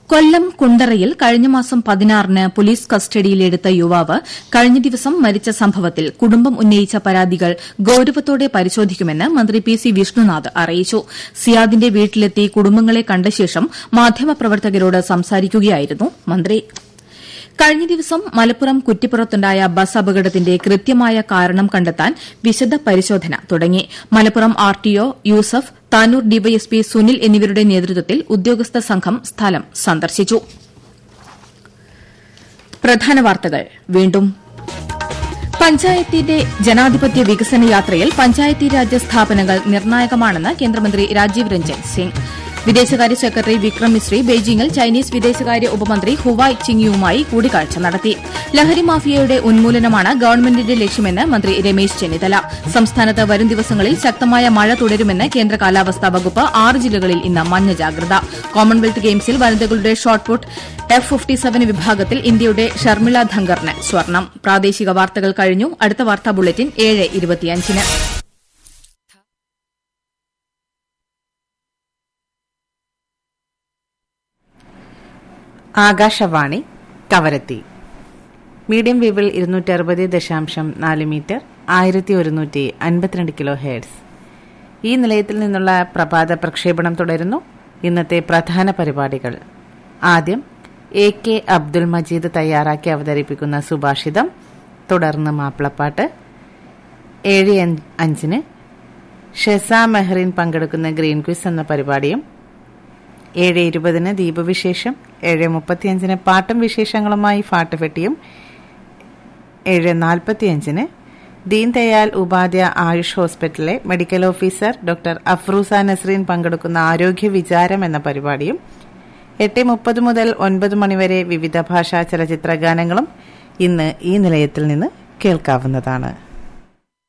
കൊല്ലം കുണ്ടറയിൽ കഴിഞ്ഞ മാസം പതിനാറിന് പോലീസ് കസ്റ്റഡിയിലെടുത്ത യുവാവ് കഴിഞ്ഞ ദിവസം മരിച്ച സംഭവത്തിൽ കുടുംബം ഉന്നയിച്ച പരാതികൾ ഗൌരവത്തോടെ പരിശോധിക്കുമെന്ന് മന്ത്രി പി സി വിഷ്ണുനാഥ് അറിയിച്ചു സിയാദിന്റെ വീട്ടിലെത്തി കുടുംബങ്ങളെ കണ്ട ശേഷം മാധ്യമപ്രവർത്തകരോട് സംസാരിക്കുകയായിരുന്നു മന്ത്രി കഴിഞ്ഞ ദിവസം മലപ്പുറം കുറ്റിപ്പുറത്തുണ്ടായ ബസ് അപകടത്തിന്റെ കൃത്യമായ കാരണം കണ്ടെത്താൻ വിശദ പരിശോധന തുടങ്ങി മലപ്പുറം ആർടിഒ യൂസഫ് താനൂർ ഡിവൈഎസ്പി സുനിൽ എന്നിവരുടെ നേതൃത്വത്തിൽ ഉദ്യോഗസ്ഥ സംഘം സ്ഥലം സന്ദർശിച്ചു പ്രധാന വാർത്തകൾ വീണ്ടും പഞ്ചായത്തിന്റെ ജനാധിപത്യ വികസന യാത്രയിൽ പഞ്ചായത്തി രാജ് സ്ഥാപനങ്ങൾ നിർണായകമാണെന്ന് കേന്ദ്രമന്ത്രി രാജീവ് രഞ്ജൻ സിംഗ് വിദേശകാര്യ സെക്രട്ടറി വിക്രം മിശ്രി ബെയ്ജിംഗിൽ ചൈനീസ് വിദേശകാര്യ ഉപമന്ത്രി ഹുവായ് ചിങ്യുവുമായി കൂടിക്കാഴ്ച നടത്തി ലഹരി മാഫിയയുടെ ഉന്മൂലനമാണ് ഗവൺമെന്റിന്റെ ലക്ഷ്യമെന്ന് മന്ത്രി രമേശ് ചെന്നിത്തല സംസ്ഥാനത്ത് വരും ദിവസങ്ങളിൽ ശക്തമായ മഴ തുടരുമെന്ന് കേന്ദ്ര കാലാവസ്ഥാ വകുപ്പ് ആറ് ജില്ലകളിൽ ഇന്ന് മഞ്ഞ ജാഗ്രത കോമൺവെൽത്ത് ഗെയിംസിൽ വനിതകളുടെ ഷോട്ട്പുട്ട് എഫ് ഫിഫ്റ്റി സെവൻ വിഭാഗത്തിൽ ഇന്ത്യയുടെ ഷർമിള ധങ്കറിന് സ്വർണം പ്രാദേശിക വാർത്തകൾ കഴിഞ്ഞു അടുത്ത വാർത്താ ബുള്ളറ്റിൻ ഏഴ് ഇരുപത്തിയഞ്ചിന് ആകാശവാണി കവരത്തി മീഡിയം വേവിൽ ഇരുന്നൂറ്റി അറുപത് ദശാംശം നാല് മീറ്റർ ആയിരത്തി ഒരുന്നൂറ്റി അൻപത്തിരണ്ട് കിലോ ഹെഡ്സ് ഈ നിലയത്തിൽ നിന്നുള്ള പ്രഭാത പ്രക്ഷേപണം തുടരുന്നു ഇന്നത്തെ പ്രധാന പരിപാടികൾ ആദ്യം എ കെ അബ്ദുൽ മജീദ് തയ്യാറാക്കി അവതരിപ്പിക്കുന്ന സുഭാഷിതം തുടർന്ന് മാപ്പിളപ്പാട്ട് ഏഴ് അഞ്ചിന് ഷെസ മെഹ്റിൻ പങ്കെടുക്കുന്ന ഗ്രീൻ ക്വിസ് എന്ന പരിപാടിയും ഏഴ് ഇരുപതിന് ദീപവിശേഷം ഏഴ് മുപ്പത്തിയഞ്ചിന് പാട്ടും വിശേഷങ്ങളുമായി ഫാട്ടുഫെട്ടിയും ഏഴ് നാൽപ്പത്തിയഞ്ചിന് ദീൻ ദയാൽ ഉപാധ്യ ആയുഷ് ഹോസ്പിറ്റലിലെ medical officer doctor Afroza Nasreen പങ്കെടുക്കുന്ന ആരോഗ്യ വിചാരം എന്ന പരിപാടിയും എട്ട് മുപ്പത് മുതൽ ഒൻപത് മണിവരെ വിവിധ ഭാഷാ ചലച്ചിത്ര ഗാനങ്ങളും ഇന്ന് ഈ നിലയത്തിൽ നിന്ന് കേൾക്കാവുന്നതാണ്